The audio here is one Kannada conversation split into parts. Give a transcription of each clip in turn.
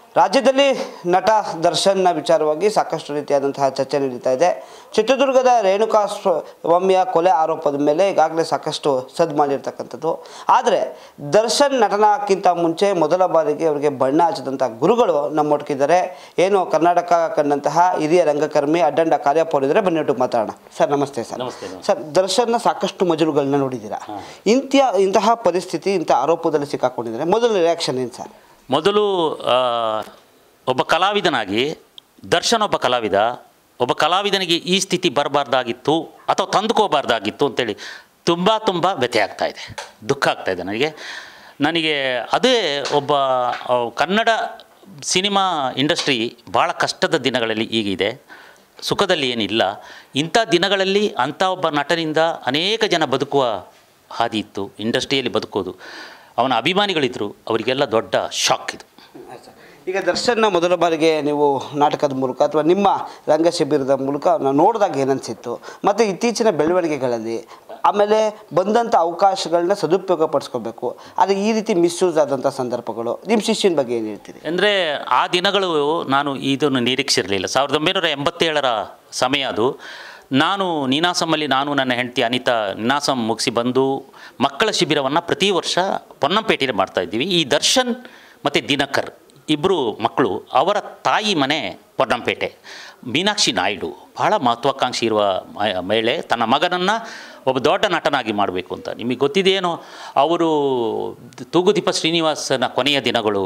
ರಾಜ್ಯದಲ್ಲಿ ನಟ ದರ್ಶನ್ನ ವಿಚಾರವಾಗಿ ಸಾಕಷ್ಟು ರೀತಿಯಾದಂತಹ ಚರ್ಚೆ ನಡೀತಾ ಇದೆ ಚಿತ್ರದುರ್ಗದ ರೇಣುಕಾ ಸ್ವಾಮಿಯ ಕೊಲೆ ಆರೋಪದ ಮೇಲೆ ಈಗಾಗಲೇ ಸಾಕಷ್ಟು ಸದ್ ಮಾಡಿರ್ತಕ್ಕಂಥದ್ದು ಆದರೆ ದರ್ಶನ್ ನಟನಕ್ಕಿಂತ ಮುಂಚೆ ಮೊದಲ ಬಾರಿಗೆ ಅವರಿಗೆ ಬಣ್ಣ ಹಚ್ಚಿದಂಥ ಗುರುಗಳು ನಮ್ಮೊಟ್ಟಿಗಿದ್ದಾರೆ ಏನು ಕರ್ನಾಟಕ ಕಂಡಂತಹ ಹಿರಿಯ ರಂಗಕರ್ಮಿ ಅಡ್ಡಂಡ ಕಾರ್ಯಪ್ಪ ಅವರಿದ್ದಾರೆ ಬನ್ನಿ ಒಟ್ಟಿಗೆ ಮಾತಾಡೋಣ ಸರ್ ನಮಸ್ತೆ ಸರ್ ನಮಸ್ತೆ, ನಮಸ್ತೆ. ಸರ್ ದರ್ಶನ್ನ ಸಾಕಷ್ಟು ಮಜಲುಗಳನ್ನ ನೋಡಿದ್ದೀರಾ ಇಂಥ ಇಂತಹ ಪರಿಸ್ಥಿತಿ ಇಂಥ ಆರೋಪದಲ್ಲಿ ಸಿಕ್ಕಾಕೊಂಡಿದ್ದಾರೆ ಮೊದಲ ರಿಯಾಕ್ಷನ್ ಏನು ಸರ್ ಮೊದಲು ಆ, ಒಬ್ಬ ಕಲಾವಿದನಾಗಿ ದರ್ಶನ್ ಒಬ್ಬ ಕಲಾವಿದ ಒಬ್ಬ ಕಲಾವಿದನಿಗೆ ಈ ಸ್ಥಿತಿ ಬರಬಾರ್ದಾಗಿತ್ತು ಅಥವಾ ತಂದುಕೋಬಾರ್ದಾಗಿತ್ತು ಅಂತೇಳಿ ತುಂಬ ತುಂಬ ವ್ಯಥೆ ಆಗ್ತಾ ಇದೆ ದುಃಖ ಆಗ್ತಾ ಇದೆ ನನಗೆ ನನಗೆ ಅದೇ ಒಬ್ಬ ಆ, ಕನ್ನಡ ಸಿನಿಮಾ ಇಂಡಸ್ಟ್ರಿ ಭಾಳ ಕಷ್ಟದ ದಿನಗಳಲ್ಲಿ ಈಗಿದೆ ಸುಖದಲ್ಲಿ ಏನಿಲ್ಲ ಇಂಥ ದಿನಗಳಲ್ಲಿ ಅಂಥ ಒಬ್ಬ ನಟನಿಂದ ಅನೇಕ ಜನ ಬದುಕುವ ಹಾದಿ ಇತ್ತು ಇಂಡಸ್ಟ್ರಿಯಲ್ಲಿ ಬದುಕೋದು ಅವನ ಅಭಿಮಾನಿಗಳಿದ್ದರು ಅವರಿಗೆಲ್ಲ ದೊಡ್ಡ ಶಾಕ್ ಇದು ಈಗ ದರ್ಶನ್ನ ಮೊದಲ ಬಾರಿಗೆ ನೀವು ನಾಟಕದ ಮೂಲಕ ಅಥವಾ ನಿಮ್ಮ ರಂಗ ಶಿಬಿರದ ಮೂಲಕ ನಾವು ನೋಡಿದಾಗ ಏನನ್ಸಿತ್ತು ಮತ್ತು ಇತ್ತೀಚಿನ ಬೆಳವಣಿಗೆಗಳಲ್ಲಿ ಆಮೇಲೆ ಬಂದಂಥ ಅವಕಾಶಗಳನ್ನ ಸದುಪಯೋಗ ಪಡಿಸ್ಕೋಬೇಕು ಆದರೆ ಈ ರೀತಿ ಮಿಸ್ಯೂಸ್ ಆದಂಥ ಸಂದರ್ಭಗಳು ನಿಮ್ಮ ಶಿಷ್ಯನ ಬಗ್ಗೆ ಏನು ಹೇಳ್ತೀರಿ ಅಂದರೆ ಆ ದಿನಗಳು ನಾನು ಇದನ್ನು ನಿರೀಕ್ಷಿರಲಿಲ್ಲ ಸಾವಿರದ ಒಂಬೈನೂರ ಎಂಬತ್ತೇಳರ ಸಮಯ ಅದು ನಾನು ನೀನಾಸಮಲ್ಲಿ ನಾನು ನನ್ನ ಹೆಂಡತಿ ಅನಿತಾ ನೀನಾಸಂ ಮುಗಿಸಿ ಬಂದು ಮಕ್ಕಳ ಶಿಬಿರವನ್ನು ಪ್ರತಿ ವರ್ಷ ಪೊನ್ನಂಪೇಟೆಯಲ್ಲಿ ಮಾಡ್ತಾ ಇದ್ದೀವಿ ಈ ದರ್ಶನ್ ಮತ್ತು ದಿನಕರ್ ಇಬ್ಬರು ಮಕ್ಕಳು ಅವರ ತಾಯಿ ಮನೆ ಪೊನ್ನಂಪೇಟೆ ಮೀನಾಕ್ಷಿ ನಾಯ್ಡು ಬಹಳ ಮಹತ್ವಾಕಾಂಕ್ಷಿ ಇರುವ ಮ- ಮಹಿಳೆ ತನ್ನ ಮಗನನ್ನು ಒಬ್ಬ ದೊಡ್ಡ ನಟನಾಗಿ ಮಾಡಬೇಕು ಅಂತ ನಿಮಗೆ ಗೊತ್ತಿದೆಯೇನೋ ಅವರು ತೂಗುದೀಪ ಶ್ರೀನಿವಾಸನ ಕೊನೆಯ ದಿನಗಳು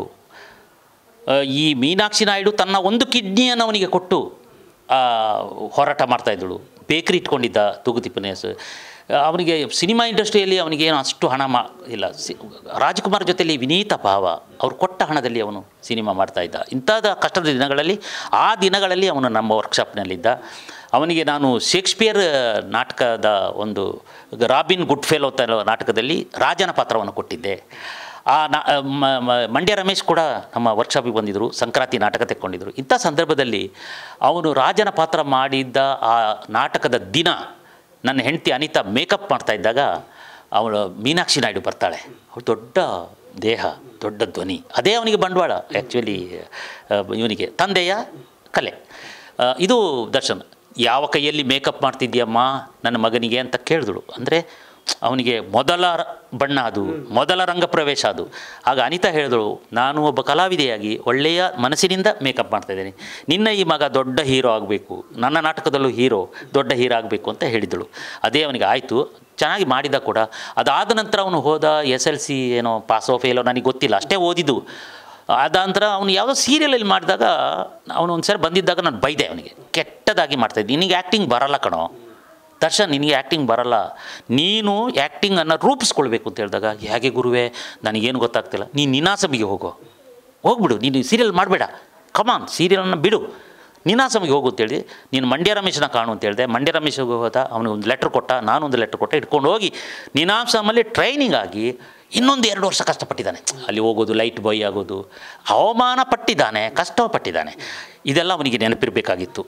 ಆ, ಈ ಮೀನಾಕ್ಷಿ ನಾಯ್ಡು ತನ್ನ ಒಂದು ಕಿಡ್ನಿಯನ್ನು ಅವನಿಗೆ ಕೊಟ್ಟು ಆ, ಹೋರಾಟ ಮಾಡ್ತಾಯಿದ್ದಳು ಬೇಕರಿ ಇಟ್ಕೊಂಡಿದ್ದ ತೂಗುದೀಪನ ಹೆಸರು ಅವನಿಗೆ ಸಿನಿಮಾ ಇಂಡಸ್ಟ್ರಿಯಲ್ಲಿ ಅವನಿಗೆ ಏನು ಅಷ್ಟು ಹಣ ಮಾ ಇಲ್ಲ ಸಿ ರಾಜ್ಕುಮಾರ್ ಜೊತೆಯಲ್ಲಿ ವಿನೀತ ಭಾವ ಅವ್ರು ಕೊಟ್ಟ ಹಣದಲ್ಲಿ ಅವನು ಸಿನಿಮಾ ಮಾಡ್ತಾಯಿದ್ದ ಇಂಥದ ಕಷ್ಟದ ದಿನಗಳಲ್ಲಿ ಆ ದಿನಗಳಲ್ಲಿ ಅವನು ನಮ್ಮ ವರ್ಕ್ಶಾಪ್ನಲ್ಲಿದ್ದ ಅವನಿಗೆ ನಾನು ಶೇಕ್ಸ್ಪಿಯರ್ ನಾಟಕದ ಒಂದು ರಾಬಿನ್ ಗುಡ್ ಫೇಲ್ ಅಂತ ಹೇಳೋ ನಾಟಕದಲ್ಲಿ ರಾಜನ ಪಾತ್ರವನ್ನು ಕೊಟ್ಟಿದ್ದೆ ಆ ನಾ ಮ- ಮ- ಮಂಡ್ಯ ರಮೇಶ್ ಕೂಡ ನಮ್ಮ ವರ್ಕ್ಶಾಪಿಗೆ ಬಂದಿದ್ದರು ಸಂಕ್ರಾಂತಿ ನಾಟಕ ತೆಕ್ಕೊಂಡಿದ್ದರು ಇಂಥ ಸಂದರ್ಭದಲ್ಲಿ ಅವನು ರಾಜನ ಪಾತ್ರ ಮಾಡಿದ್ದ ಆ ನಾಟಕದ ದಿನ ನನ್ನ ಹೆಂಡತಿ ಅನಿತಾ ಮೇಕಪ್ ಮಾಡ್ತಾ ಇದ್ದಾಗ ಅವಳು ಮೀನಾಕ್ಷಿ ನಾಯ್ಡು ಬರ್ತಾಳೆ ಅವಳು ದೊಡ್ಡ ದೇಹ ದೊಡ್ಡ ಧ್ವನಿ ಅದೇ ಅವನಿಗೆ ಬಂಡವಾಳ ಆ್ಯಕ್ಚುಲಿ ಇವನಿಗೆ ತಂದೆಯ ಕಲೆ ಆ, ಇದು ದರ್ಶನ್ ಯಾವ ಕೈಯಲ್ಲಿ ಮೇಕಪ್ ಮಾಡ್ತಿದ್ಯಮ್ಮ ನನ್ನ ಮಗನಿಗೆ ಅಂತ ಕೇಳಿದಳು ಅಂದರೆ ಅವನಿಗೆ ಮೊದಲ ರ- ಬಣ್ಣ ಅದು ಮೊದಲ ರಂಗ ಪ್ರವೇಶ ಅದು ಆಗ ಅನಿತಾ ಹೇಳಿದಳು ನಾನು ಒಬ್ಬ ಕಲಾವಿದೆಯಾಗಿ ಒಳ್ಳೆಯ ಮನಸ್ಸಿನಿಂದ ಮೇಕಪ್ ಮಾಡ್ತಾಯಿದ್ದೇನೆ ನಿನ್ನ ಈ ಮಗ ದೊಡ್ಡ ಹೀರೋ ಆಗಬೇಕು ನನ್ನ ನಾಟಕದಲ್ಲೂ ಹೀರೋ ದೊಡ್ಡ ಹೀರೋ ಆಗಬೇಕು ಅಂತ ಹೇಳಿದಳು ಅದೇ ಅವನಿಗೆ ಆಯಿತು ಚೆನ್ನಾಗಿ ಮಾಡಿದ ಕೂಡ ಅದಾದ ನಂತರ ಅವನು ಹೋದ ಎಸ್ ಎಲ್ ಸಿ ಏನೋ ಪಾಸೋ ಫೇಲೋ ನನಗೆ ಗೊತ್ತಿಲ್ಲ ಅಷ್ಟೇ ಓದಿದ್ದು ಅದ ನಂತರ ಅವನು ಯಾವುದೋ ಸೀರಿಯಲಲ್ಲಿ ಮಾಡಿದಾಗ ಅವನು ಒಂದು ಸರಿ ಬಂದಿದ್ದಾಗ ನಾನು ಬೈದೆ ಅವನಿಗೆ ಕೆಟ್ಟದಾಗಿ ಮಾಡ್ತಾಯಿದ್ದೆ ನಿನಗೆ ಆ್ಯಕ್ಟಿಂಗ್ ಬರಲ್ಲ ಕಣೋ ದರ್ಶನ್ ನಿನಗೆ ಆ್ಯಕ್ಟಿಂಗ್ ಬರಲ್ಲ ನೀನು ಆ್ಯಕ್ಟಿಂಗನ್ನು ರೂಪಿಸ್ಕೊಳ್ಬೇಕು ಅಂತ ಹೇಳಿದಾಗ ಹೇಗೆ ಗುರುವೇ ನನಗೇನು ಗೊತ್ತಾಗ್ತಿಲ್ಲ ನೀನು ನಿನಾಸಮಿಗೆ ಹೋಗೋ ಹೋಗ್ಬಿಡು ನೀನು ಸೀರಿಯಲ್ ಮಾಡಬೇಡ ಕಮಾನ್ ಸೀರಿಯಲನ್ನು ಬಿಡು ನಿನಾಸಮಿಗೆ ಹೋಗು ಅಂತೇಳಿ ನೀನು ಮಂಡ್ಯ ರಮೇಶನ ಕಾಣು ಅಂತ ಹೇಳಿದೆ ಮಂಡ್ಯ ರಮೇಶಗೆ ಹೋದ ಅವನಿಗೆ ಒಂದು ಲೆಟ್ರ್ ಕೊಟ್ಟ ನಾನೊಂದು ಲೆಟ್ರ್ ಕೊಟ್ಟೆ ಇಟ್ಕೊಂಡು ಹೋಗಿ ನಿನಾಸಮಲ್ಲಿ ಟ್ರೈನಿಂಗ್ ಆಗಿ ಇನ್ನೊಂದು ಎರಡು ವರ್ಷ ಕಷ್ಟಪಟ್ಟಿದ್ದಾನೆ ಅಲ್ಲಿ ಹೋಗೋದು ಲೈಟ್ ಬಾಯ್ ಆಗೋದು ಅವಮಾನ ಪಟ್ಟಿದ್ದಾನೆ ಕಷ್ಟಪಟ್ಟಿದ್ದಾನೆ ಇದೆಲ್ಲ ಅವನಿಗೆ ನೆನಪಿರಬೇಕಾಗಿತ್ತು